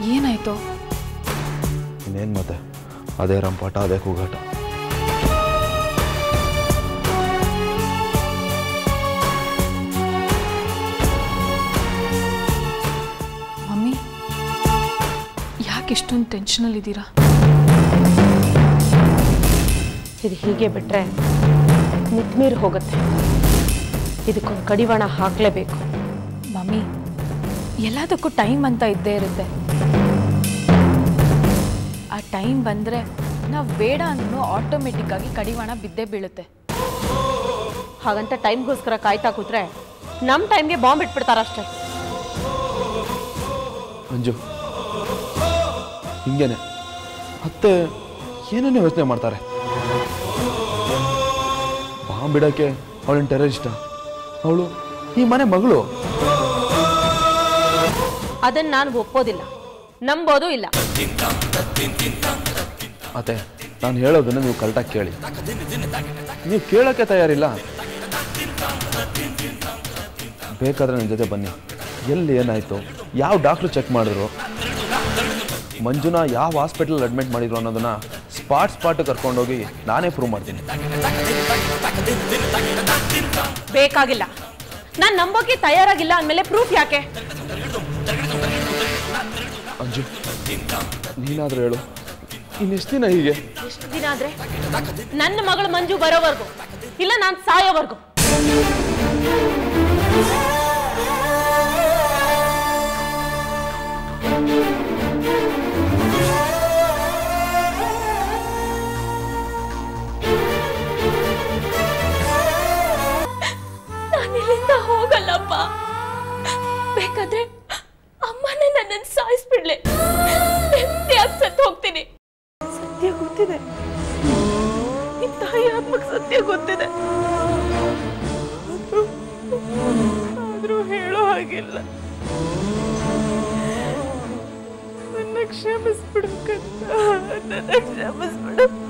ಏನಾಯ್ತು ಇನ್ನೇನು ಮತ್ತೆ ಅದೇ ರಂಪಾಟ ಅದೇ ಕೂಗಾಟ ಮಮ್ಮಿ ಯಾಕೆ ಇಷ್ಟೊಂದು ಟೆನ್ಷನಲ್ಲಿದ್ದೀರಾ ಇದು ಹೀಗೆ ಬಿಟ್ರೆ ಮಿತ್ಮೀರಿ ಹೋಗುತ್ತೆ ಇದಕ್ಕೊಂದು ಕಡಿವಾಣ ಹಾಕಲೇಬೇಕು ಮಮ್ಮಿ ಎಲ್ಲದಕ್ಕೂ ಟೈಮ್ ಅಂತ ಇದ್ದೇ ಇರುತ್ತೆ ಆ ಟೈಮ್ ಬಂದರೆ ನಾವು ಬೇಡ ಅಂದ್ರೂ ಆಟೋಮೆಟಿಕ್ ಆಗಿ ಕಡಿವಾಣ ಬಿದ್ದೇ ಬೀಳುತ್ತೆ ಹಾಗಂತ ಟೈಮ್ಗೋಸ್ಕರ ಕಾಯ್ತಾ ಕೂತ್ರೆ ನಮ್ಮ ಟೈಮ್ಗೆ ಬಾಂಬ್ ಇಟ್ಬಿಡ್ತಾರಷ್ಟೇ ಅಂಜು ಹಿಂಗೇನೆ ಮತ್ತೆ ಏನೇನೋ ಯೋಚನೆ ಮಾಡ್ತಾರೆ ಬಾಂಬ್ ಬಿಡೋಕ್ಕೆ ಅವಳಿನ ಟೆರರಿಸ್ಟ ಅವಳು ಈ ಮನೆ ಮಗಳು ಅದನ್ನ ನಾನು ಒಪ್ಪೋದಿಲ್ಲ ನಂಬೋದು ಇಲ್ಲ ಮತ್ತೆ ನಾನು ಹೇಳೋದನ್ನ ನೀವು ಕರೆಕ್ಟಾಗಿ ಕೇಳಿ ನೀವು ಕೇಳೋಕ್ಕೆ ತಯಾರಿಲ್ಲ ಬೇಕಾದ್ರೆ ನನ್ನ ಜೊತೆ ಬನ್ನಿ ಎಲ್ಲಿ ಏನಾಯಿತು ಯಾವ ಡಾಕ್ಟ್ರು ಚೆಕ್ ಮಾಡಿದ್ರು ಮಂಜುನ ಯಾವ ಹಾಸ್ಪಿಟಲ್ ಅಡ್ಮಿಟ್ ಮಾಡಿದ್ರು ಅನ್ನೋದನ್ನ ಸ್ಪಾಟ್ ಸ್ಪಾಟ್ ಕರ್ಕೊಂಡೋಗಿ ನಾನೇ ಪ್ರೂವ್ ಮಾಡ್ತೀನಿ ಬೇಕಾಗಿಲ್ಲ ನಾನು ನಂಬೋಕೆ ತಯಾರಾಗಿಲ್ಲ ಅಂದಮೇಲೆ ಪ್ರೂಫ್ ಯಾಕೆ ಅಂಜು ನೀನಾದ್ರೂ ಹೇಳು ಇನ್ನೆಷ್ಟು ದಿನ ಹೀಗೆ ಎಷ್ಟು ದಿನ ಆದ್ರೆ ನನ್ನ ಮಗಳು ಮಂಜು ಬರೋವರೆಗೂ ಇಲ್ಲ ನಾನು ಸಾಯೋವರೆಗೂ ನಾನಿಲ್ಲಿಂದ ಹೋಗಲ್ಲಪ್ಪ ಬೇಕಾದ್ರೆ ಅಮ್ಮನೇ ನನ್ನನ್ನು ಸಾಯಿಸ್ಬಿಡ್ಲೆ ನೆಮ್ಮದಿಯಾಗಿ ಸತ್ತು ಹೋಗ್ತೀನಿ ಸತ್ಯ ಗೊತ್ತಿದೆ ನಿಮ್ ತಾಯಿ ಆತ್ಮಕ್ ಸತ್ಯ ಗೊತ್ತಿದೆ ಆದ್ರೂ- ಆದ್ರೂ ಹೇಳೋ ಹಾಗಿಲ್ಲ ನನ್ನ ಕ್ಷಮಿಸ್ಬಿಡು ಕನ್ನ ನನ್ನ ಕ್ಷಮಿಸ್ಬಿಡು